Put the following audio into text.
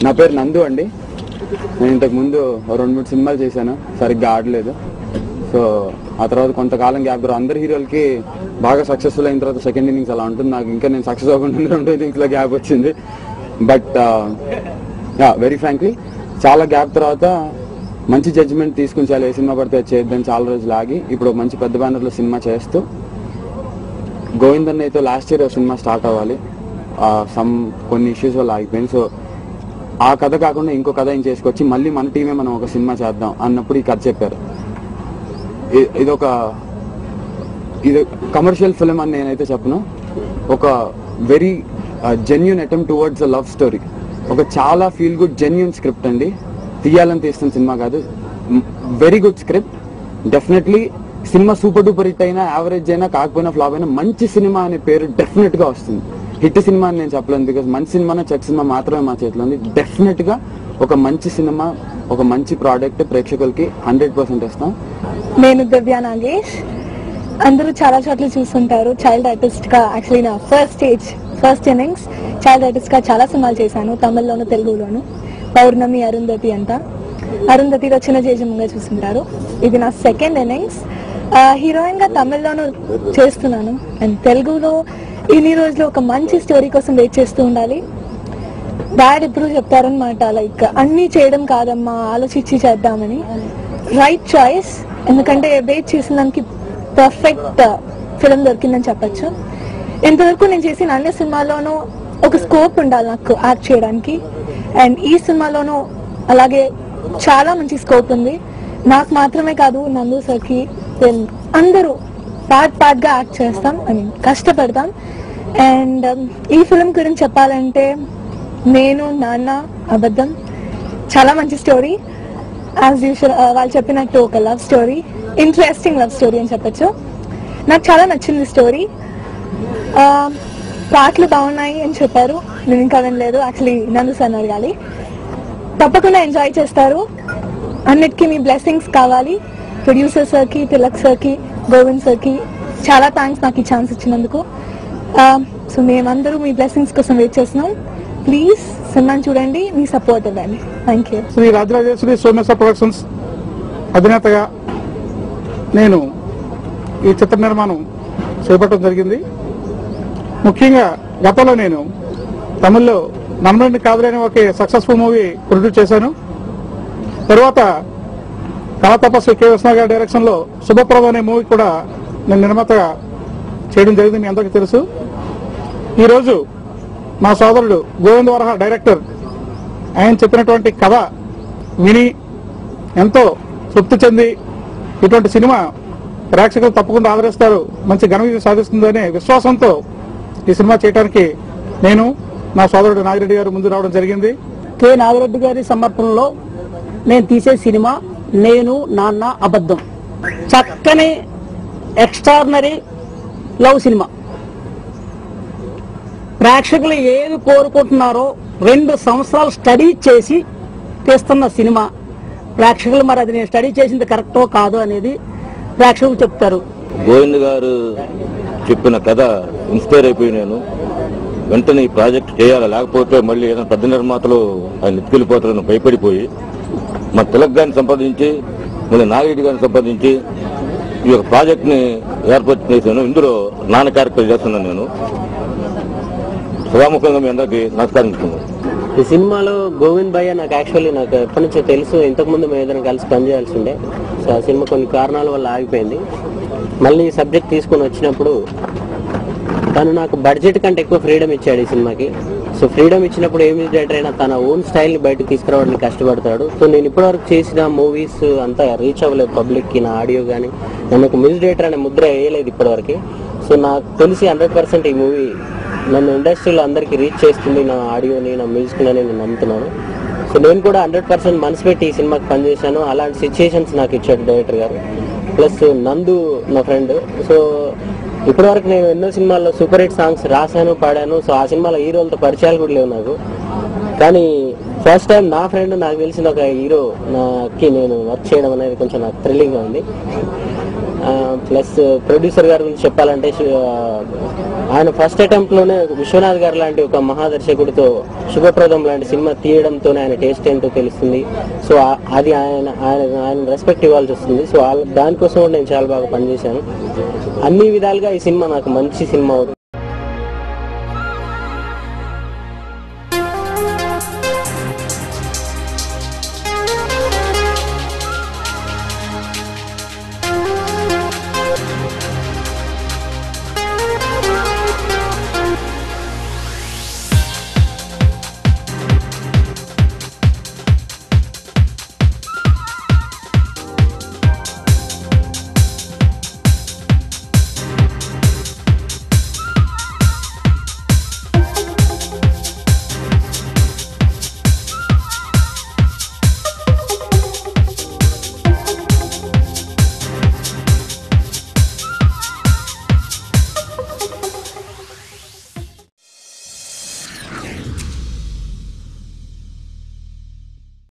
నా పేరు నందు అండి నేను ఇంతకు ముందు ఓ రెండు మూడు సినిమాలు చేశాను సరిగ్గా ఆడలేదు సో ఆ తర్వాత కొంతకాలం గ్యాప్ తర్వాత అందరు హీరోలకి బాగా సక్సెస్ఫుల్ అయిన తర్వాత సెకండ్ ఇన్నింగ్స్ అలా ఉంటుంది నాకు ఇంకా నేను సక్సెస్ అవ్వకుండా రెండు ఇన్నింగ్స్ లో గ్యాప్ వచ్చింది బట్ వెరీ ఫ్రాంక్లీ చాలా గ్యాప్ తర్వాత మంచి జడ్జిమెంట్ తీసుకుని చాలా ఏ సినిమా పడితే అది చేద్దాం చాలా రోజులు ఆగి ఇప్పుడు ఒక మంచి పెద్ద బ్యానర్లో సినిమా చేస్తూ గోవిందన్ అయితే లాస్ట్ ఇయర్ సినిమా స్టార్ట్ అవ్వాలి సమ్ కొన్ని ఇష్యూస్ వల్ల ఆగిపోయింది సో ఆ కథ కాకుండా ఇంకో కథ ఏం చేసుకొచ్చి మళ్ళీ మన టీమే మనం ఒక సినిమా చేద్దాం అన్నప్పుడు ఈ కథ చెప్పారు ఇ- ఇదొక ఇది కమర్షియల్ ఫిలిం అని నేనైతే చెప్పను ఒక very genuine attempt towards a love story ఒక చాలా ఫీల్ గుడ్ జెన్యున్ స్క్రిప్ట్ అండి తీయాలని తీస్తున్న సినిమా కాదు very good script definitely cinema super duper hit అయినా యావరేజ్ అయినా కాకపోయినా ఫ్లాప్ అయినా మంచి సినిమా అనే పేరు డెఫినెట్ గా వస్తుంది హిట్ సినిమా అని నేను చెప్పలేను బికాస్ మంచి సినిమా చెక్ సినిమా మాత్రమే మా చేతిలో ఉంది డెఫినెట్ గా ఒక మంచి సినిమా ఒక మంచి ప్రోడక్ట్ ప్రేక్షకులకి హండ్రెడ్ పర్సెంట్ ఇస్తాం నేను దివ్య నాగేష్ అందరూ చాలా చోట్ల చూస్తుంటారు చైల్డ్ ఆర్టిస్ట్ గా యాక్చువల్లీ నా first stage first innings child artist గా చాలా సినిమాలు చేశాను తమిళ్లోను తెలుగులోను పౌర్ణమి అరుంధతి అంట అరుంధతిలో చిన్న జేజమ్గా చూస్తుంటారు ఇది నా సెకండ్ ఇన్నింగ్స్ హీరోయిన్ గా తమిళ్లోను చేస్తున్నాను అండ్ తెలుగులో ఇన్ని రోజులు ఒక మంచి స్టోరీ కోసం వెయిట్ చేస్తూ ఉండాలి డాడ్ ఎప్పుడు చెప్తారనమాట లైక్ అన్ని చేయడం కాదమ్మా ఆలోచించి చేద్దామని రైట్ చాయిస్ ఎందుకంటే వెయిట్ చేసిన దానికి పర్ఫెక్ట్ ఫిలిం దొరికిందని చెప్పొచ్చు ఇంతవరకు నేను చేసిన అన్ని సినిమాల్లోనూ ఒక స్కోప్ ఉండాలి నాకు యాక్ట్ చేయడానికి అండ్ ఈ సినిమాలోనూ అలాగే చాలా మంచి స్కోప్ ఉంది నాకు మాత్రమే కాదు నందు సర్కి then అందరూ పార్ట్ పార్ట్ గా యాక్ట్ చేస్తాం ఐ మీన్ కష్టపడతాం అండ్ ఈ ఫిలిం గురించి చెప్పాలంటే నేను నాన్న అబద్ధం చాలా మంచి స్టోరీ యాజ్ యూజువల్ వాళ్ళు చెప్పినట్టు ఒక love story interesting love story అని చెప్పొచ్చు నాకు చాలా నచ్చింది స్టోరీ పాటలు బాగున్నాయి అని చెప్పారు నేను ఇంకా వినలేదు యాక్చువల్లీ నందు సార్ అడగాలి తప్పకుండా ఎంజాయ్ చేస్తారు అన్నిటికీ మీ బ్లెస్సింగ్స్ కావాలి ప్రొడ్యూసర్ సార్కి తిలక్ సార్కి గోవింద్ సార్కి చాలా థ్యాంక్స్ నాకు ఈ ఛాన్స్ ఇచ్చినందుకు సో మేమందరూ మీ బ్లెస్సింగ్స్ కోసం వెయిట్ చేస్తున్నాం ప్లీజ్ సినిమాని చూడండి మీ సపోర్ట్ ఇవ్వండి థ్యాంక్ యూ శ్రీ రాజరాజేశ్వరి సోమేశ్వర ప్రొడక్షన్స్ అధినేతగా నేను ఈ చిత్ర నిర్మాణం చేపట్టడం జరిగింది ముఖ్యంగా గతంలో నేను తమిళ్లో నమ్మని కాదులేని ఒక సక్సెస్ఫుల్ మూవీ ప్రొడ్యూస్ చేశాను తర్వాత కళా తపస్సు కె విష్ణు గారి డైరెక్షన్ లో శుభప్రభ అనే మూవీ కూడా నేను నిర్మాతగా చేయడం జరిగింది మీ అందరికీ తెలుసు ఈరోజు మా సోదరుడు గోవింద్ వరహ డైరెక్టర్ ఆయన చెప్పినటువంటి కథ విని ఎంతో తృప్తి చెంది ఇటువంటి సినిమా ప్రేక్షకులు తప్పకుండా ఆదరిస్తారు మంచి ఘన విజయం సాధిస్తుందనే విశ్వాసంతో ఈ సినిమా చేయడానికి నేను నా సోదరుడు నాగిరెడ్డి గారు ముందు రావడం జరిగింది కె నాగిరెడ్డి గారి సమర్పణలో నేను తీసే సినిమా నేను నాన్న అబద్ధం చక్కని ఎక్స్ట్రాడినరీ లవ్ సినిమా ప్రేక్షకులు ఏది కోరుకుంటున్నారో రెండు సంవత్సరాలు స్టడీ చేసి తీస్తున్న సినిమా ప్రేక్షకులు మరి అది నేను స్టడీ చేసింది కరెక్టో కాదో అనేది ప్రేక్షకులు చెప్తారు గోవింద్ గారు చెప్పిన కథ ఇన్స్పైర్ అయిపోయి నేను వెంటనే ఈ ప్రాజెక్ట్ చేయాలి లేకపోతే మళ్ళీ ఏదైనా పెద్ద నిర్మాతలు ఆయన ఎత్తుకెళ్ళిపోతారని భయపడిపోయి మా తిలక్ గారిని సంపాదించి మళ్ళీ నాగిరెడ్డి గారిని సంపాదించి ఈ యొక్క ప్రాజెక్ట్ ని ఏర్పాటు చేశాను ఇందులో నాన్న క్యారెక్టర్ చేస్తున్నాను నేను సభాముఖంగా మీ అందరికీ నమస్కారం చెప్తున్నాను ఈ సినిమాలో గోవింద్ భయ్య నాకు యాక్చువల్లీ నాకు ఎప్పటి నుంచో తెలుసు ఇంతకుముందు మేము ఏదైనా కలిసి పనిచేయాల్సి ఉండే సో ఆ సినిమా కొన్ని కారణాల వల్ల ఆగిపోయింది మళ్ళీ ఈ సబ్జెక్ట్ తీసుకొని వచ్చినప్పుడు తను నాకు బడ్జెట్ కంటే ఎక్కువ ఫ్రీడమ్ ఇచ్చాడు ఈ సినిమాకి సో ఫ్రీడమ్ ఇచ్చినప్పుడు ఏ మ్యూజిక్ డైరెక్టర్ అయినా తన ఓన్ స్టైల్ని బయటకు తీసుకురావడానికి కష్టపడతాడు సో నేను ఇప్పటివరకు చేసిన మూవీస్ అంతా రీచ్ అవ్వలేదు పబ్లిక్కి నా ఆడియో కానీ నన్ను ఒక మ్యూజిక్ డైరెక్టర్ అనే ముద్ర వేయలేదు ఇప్పటివరకు సో నాకు తెలిసి హండ్రెడ్ పర్సెంట్ ఈ మూవీ నన్ను ఇండస్ట్రీలో అందరికీ రీచ్ చేస్తుంది నా ఆడియోని నా మ్యూజిక్ని అని నేను నమ్ముతున్నాను సో నేను కూడా హండ్రెడ్ పర్సెంట్ మనసు పెట్టి ఈ సినిమాకి పనిచేశాను అలాంటి సిచ్యుయేషన్స్ నాకు ఇచ్చాడు డైరెక్టర్ గారు ప్లస్ నందు నా ఫ్రెండ్ సో ఇప్పటివరకు నేను ఎన్నో సినిమాల్లో సూపర్ హిట్ సాంగ్స్ రాశాను పాడాను సో ఆ సినిమాలో హీరోలతో పరిచయాలు కూడా లేవు నాకు కానీ ఫస్ట్ టైం నా ఫ్రెండ్ నాకు తెలిసిన ఒక హీరో నాకి నేను వర్క్ చేయడం అనేది కొంచెం నాకు థ్రిల్లింగ్గా ఉంది ప్లస్ ప్రొడ్యూసర్ గారి గురించి చెప్పాలంటే శు- ఆ, ఆయన ఫస్ట్ అటెంప్ట్ లోనే విశ్వనాథ్ గారు లాంటి ఒక మహాదర్శకుడితో శుభప్రదం లాంటి సినిమా తీయడంతోనే ఆయన టేస్ట్ ఏంటో తెలుస్తుంది సో ఆ- అది ఆయన ఆయన ఆయన రెస్పెక్ట్ ఇవ్వాల్సి వస్తుంది సో వాళ్ళ- దానికోసం కూడా నేను చాలా బాగా పనిచేశాను అన్ని విధాలుగా ఈ సినిమా నాకు మంచి సినిమా అవుతుంది